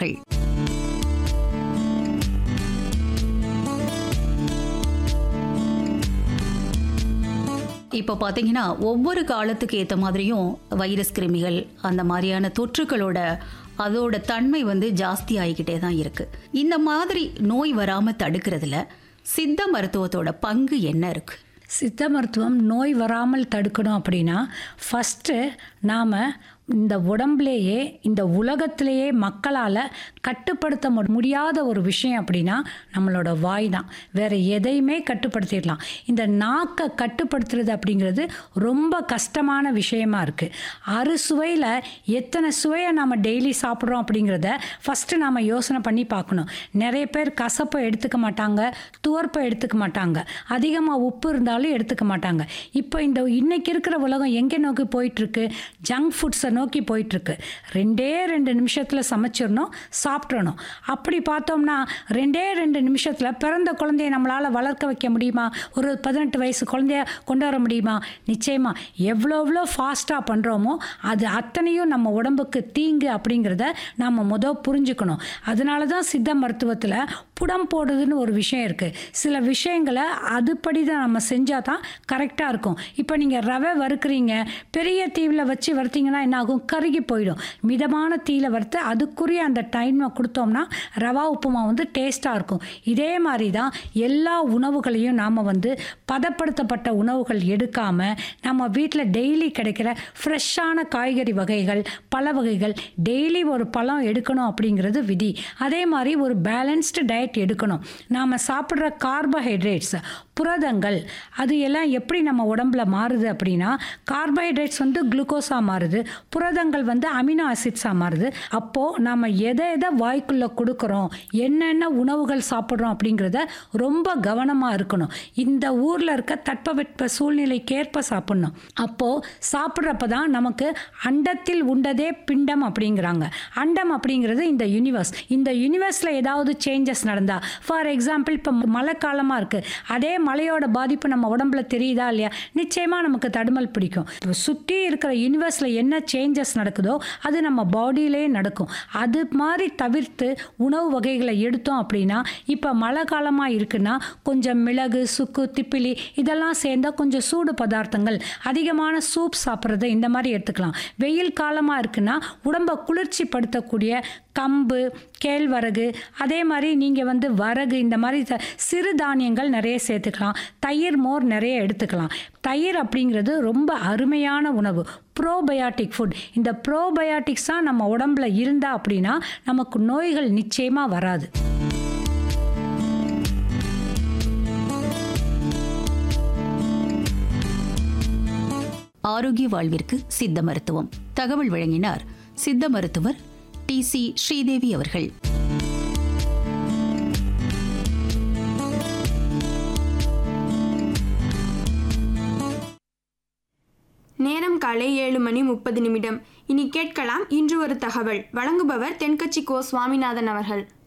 தகவல்கள் இப்போ பார்த்தீங்கன்னா ஒவ்வொரு காலத்துக்கு ஏற்ற மாதிரியும் வைரஸ் கிருமிகள் அந்த மாதிரியான தொற்றுகளோட அதோட தன்மை வந்து ஜாஸ்தி ஆகிக்கிட்டே தான் இருக்கு இந்த மாதிரி நோய் வராமல் தடுக்கிறதுல சித்த மருத்துவத்தோட பங்கு என்ன இருக்கு சித்த மருத்துவம் நோய் வராமல் தடுக்கணும் அப்படின்னா ஃபஸ்ட்டு நாம் இந்த உடம்புலேயே இந்த உலகத்திலேயே மக்களால் கட்டுப்படுத்த மு- முடியாத ஒரு விஷயம் அப்படின்னா நம்மளோட வாய் தான் வேறு எதையுமே கட்டுப்படுத்திடலாம் இந்த நாக்கை கட்டுப்படுத்துறது அப்படிங்கிறது ரொம்ப கஷ்டமான விஷயமா இருக்குது அறுசுவையில் எத்தனை சுவையை நாம் டெய்லி சாப்பிட்றோம் அப்படிங்கிறத ஃபஸ்ட்டு நாம் யோசனை பண்ணி பார்க்கணும் நிறைய பேர் கசப்பை எடுத்துக்க மாட்டாங்க துவர்ப்பை எடுத்துக்க மாட்டாங்க அதிகமாக உப்பு இருந்தாலும் எடுத்துக்க மாட்டாங்க இப்போ இந்த இன்னைக்கு இருக்கிற உலகம் எங்கே நோக்கி போயிட்டுருக்கு ஜங்க் ஃபுட்ஸை நோக்கி போயிட்டுருக்கு ரெண்டே ரெண்டு நிமிஷத்தில் சமைச்சிடணும் சாப்பிட்றணும் அப்படி பார்த்தோம்னா ரெண்டே ரெண்டு நிமிஷத்தில் பிறந்த குழந்தைய நம்மளால் வளர்க்க வைக்க முடியுமா ஒரு பதினெட்டு வயசு குழந்தைய கொண்டு வர முடியுமா நிச்சயமாக எவ்வளோ எவ்வளோ ஃபாஸ்ட்டாக பண்ணுறோமோ அது அத்தனையும் நம்ம உடம்புக்கு தீங்கு அப்படிங்கிறத நம்ம முத புரிஞ்சுக்கணும் அதனால தான் சித்த மருத்துவத்தில் புடம் போடுறதுன்னு ஒரு விஷயம் இருக்குது சில விஷயங்களை அதுபடி தான் நம்ம செஞ்சால் தான் கரெக்டாக இருக்கும் இப்போ நீங்கள் ரவை வறுக்கிறீங்க பெரிய தீவில் வச்சு வறுத்தீங்கன்னா என்ன ஆகும் கருகி போயிடும் மிதமான தீயில வறுத்து அதுக்குரிய அந்த டைமை கொடுத்தோம்னா ரவா உப்புமா வந்து டேஸ்ட்டாக இருக்கும் இதே மாதிரி தான் எல்லா உணவுகளையும் நாம் வந்து பதப்படுத்தப்பட்ட உணவுகள் எடுக்காமல் நம்ம வீட்டில் டெய்லி கிடைக்கிற ஃப்ரெஷ்ஷான காய்கறி வகைகள் பழ வகைகள் டெய்லி ஒரு பழம் எடுக்கணும் அப்படிங்கிறது விதி அதே மாதிரி ஒரு பேலன்ஸ்டு டயட் எடுக்கணும் நாம் சாப்பிட்ற கார்போஹைட்ரேட்ஸ் புரதங்கள் அது எல்லாம் எப்படி நம்ம உடம்புல மாறுது அப்படின்னா கார்போஹைட்ரேட்ஸ் வந்து குளுக்கோஸாக மாறுது புரதங்கள் வந்து அமினோ ஆசிட்ஸாக மாறுது அப்போது நம்ம எதை எதை வாய்க்குள்ளே கொடுக்குறோம் என்னென்ன உணவுகள் சாப்பிட்றோம் அப்படிங்கிறத ரொம்ப கவனமாக இருக்கணும் இந்த ஊரில் இருக்க தட்பவெட்ப சூழ்நிலைக்கேற்ப சாப்பிட்ணும் அப்போது சாப்பிட்றப்ப தான் நமக்கு அண்டத்தில் உண்டதே பிண்டம் அப்படிங்கிறாங்க அண்டம் அப்படிங்கிறது இந்த யூனிவர்ஸ் இந்த யூனிவர்ஸில் ஏதாவது சேஞ்சஸ் நடந்தா ஃபார் எக்ஸாம்பிள் இப்போ மழை காலமாக இருக்குது அதே மழையோட பாதிப்பு நம்ம உடம்புல தெரியுதா இல்லையா நிச்சயமாக நமக்கு தடுமல் பிடிக்கும் இப்போ சுற்றி இருக்கிற யூனிவர்ஸில் என்ன சேஞ்சஸ் நடக்குதோ அது நம்ம பாடியிலே நடக்கும் அது மாதிரி தவிர்த்து உணவு வகைகளை எடுத்தோம் அப்படின்னா இப்போ மழை காலமாக இருக்குன்னா கொஞ்சம் மிளகு சுக்கு திப்பிலி இதெல்லாம் சேர்ந்தா கொஞ்சம் சூடு பதார்த்தங்கள் அதிகமான சூப் சாப்பிட்றது இந்த மாதிரி எடுத்துக்கலாம் வெயில் காலமாக இருக்குன்னா உடம்பை குளிர்ச்சி படுத்தக்கூடிய கம்பு கேழ்வரகு அதே மாதிரி நீங்கள் வந்து வரகு இந்த மாதிரி த- சிறு தானியங்கள் நிறைய சேர்த்துக்கலாம் தயிர் மோர் நிறைய எடுத்துக்கலாம் தயிர் அப்படிங்கிறது ரொம்ப அருமையான உணவு ப்ரோபயாட்டிக் ஃபுட் இந்த ப்ரோபயாட்டிக்ஸ் தான் நம்ம உடம்புல இருந்தா அப்படின்னா நமக்கு நோய்கள் நிச்சயமாக வராது ஆரோக்கிய வாழ்விற்கு சித்த மருத்துவம் தகவல் வழங்கினார் சித்த மருத்துவர் டி சி ஸ்ரீதேவி அவர்கள் நேரம் காலை ஏழு மணி முப்பது நிமிடம் இனி கேட்கலாம் இன்று ஒரு தகவல் வழங்குபவர் தென்கட்சி கோ சுவாமிநாதன் அவர்கள்